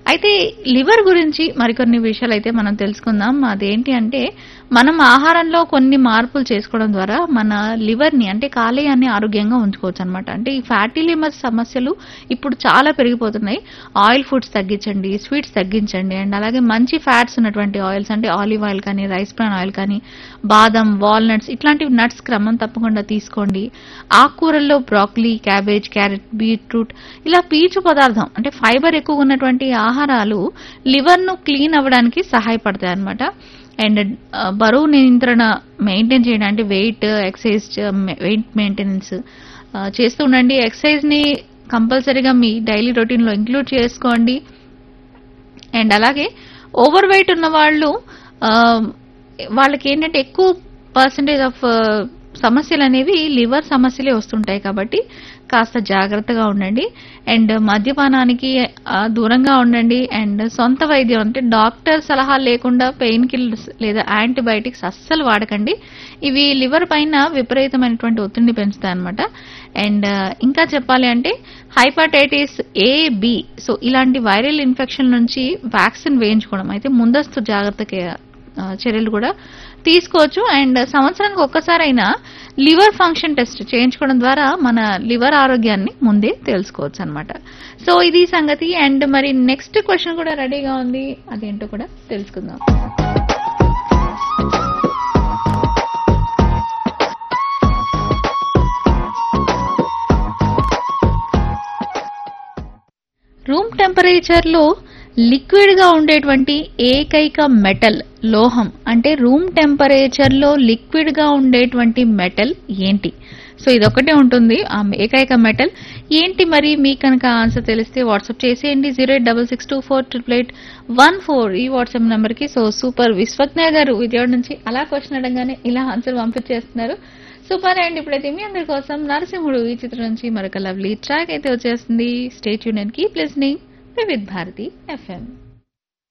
అయితే లివర్ గురించి మరికొన్ని విషయాలు అయితే మనం తెలుసుకుందాం అదేంటి అంటే మనం ఆహారంలో కొన్ని మార్పులు చేసుకోవడం ద్వారా మన లివర్ ని అంటే కాలేయాన్ని ఆరోగ్యంగా ఉంచుకోవచ్చు అనమాట అంటే ఈ ఫ్యాటీ లివర్ సమస్యలు ఇప్పుడు చాలా పెరిగిపోతున్నాయి ఆయిల్ ఫుడ్స్ తగ్గించండి స్వీట్స్ తగ్గించండి అండ్ అలాగే మంచి ఫ్యాట్స్ ఉన్నటువంటి ఆయిల్స్ అంటే ఆలివ్ ఆయిల్ కానీ రైస్ బ్రాన్ ఆయిల్ కానీ బాదం వాల్నట్స్ ఇట్లాంటివి నట్స్ క్రమం తప్పకుండా తీసుకోండి ఆకుకూరల్లో బ్రాక్లీ క్యాబేజ్ క్యారెట్ బీట్రూట్ ఇలా పీచు పదార్థం అంటే ఫైబర్ ఎక్కువ ఉన్నటువంటి ఆహారాలు లివర్ ను క్లీన్ అవ్వడానికి సహాయపడతాయి అన్నమాట అండ్ బరువు నియంత్రణ మెయింటైన్ చేయడం అంటే వెయిట్ ఎక్సర్సైజ్ వెయిట్ మెయింటెనెన్స్ చేస్తూ ఉండండి ఎక్సర్సైజ్ ని కంపల్సరీగా మీ డైలీ రొటీన్ లో ఇంక్లూడ్ చేసుకోండి అండ్ అలాగే ఓవర్ వెయిట్ ఉన్న వాళ్ళు ఆ, వాళ్ళకి ఏంటంటే ఎక్కువ పర్సంటేజ్ ఆఫ్ సమస్యలు అనేవి లివర్ సమస్యలే వస్తుంటాయి కాబట్టి కాస్త జాగ్రత్తగా ఉండండి అండ్ మద్యపానానికి ఆ, దూరంగా ఉండండి అండ్ సొంత వైద్యం అంటే డాక్టర్ సలహా లేకుండా పెయిన్ కిల్లర్స్ లేదా యాంటీబయాటిక్స్ అస్సలు వాడకండి ఇవి లివర్ పైన విపరీతమైనటువంటి ఒత్తిడిని పెంచుతాయి అనమాట అండ్ ఇంకా చెప్పాలి అంటే హైపటైటిస్ ఏ బి సో ఇలాంటి వైరల్ ఇన్ఫెక్షన్ నుంచి వ్యాక్సిన్ వేయించుకోవడం అయితే ముందస్తు జాగ్రత్తకి ఆ, చర్యలు కూడా తీసుకోవచ్చు అండ్ సంవత్సరానికి ఒక్కసారైనా లివర్ ఫంక్షన్ టెస్ట్ చేయించుకోవడం ద్వారా మన లివర్ ఆరోగ్యాన్ని ముందే తెలుసుకోవచ్చు అనమాట సో ఇది సంగతి అండ్ మరి నెక్స్ట్ క్వశ్చన్ కూడా రెడీగా ఉంది అదేంటో కూడా తెలుసుకుందాం రూమ్ టెంపరేచర్ లో లిక్విడ్ గా ఉండేటువంటి ఏకైక మెటల్ లోహం అంటే రూమ్ టెంపరేచర్ లో లిక్విడ్ గా ఉండేటువంటి మెటల్ ఏంటి సో ఇదొక్కటే ఉంటుంది ఆ ఏకైక మెటల్ ఏంటి మరి మీకు కనుక ఆన్సర్ తెలిస్తే వాట్సాప్ చేసేయండి zero eight double six two four triple eight one four ఈ వాట్సాప్ నెంబర్ కి సో సూపర్ విశ్వజ్ఞ గారు విజయవాడ నుంచి అలా క్వశ్చన్ అడగానే ఇలా ఆన్సర్ పంపించేస్తున్నారు సూపర్ అండ్ ఇప్పుడైతే మీ అందరి కోసం నరసింహుడు ఈ చిత్రం నుంచి మరొక లవ్లీ ట్రాక్ అయితే వచ్చేస్తుంది state union keep listening with Bharathi FM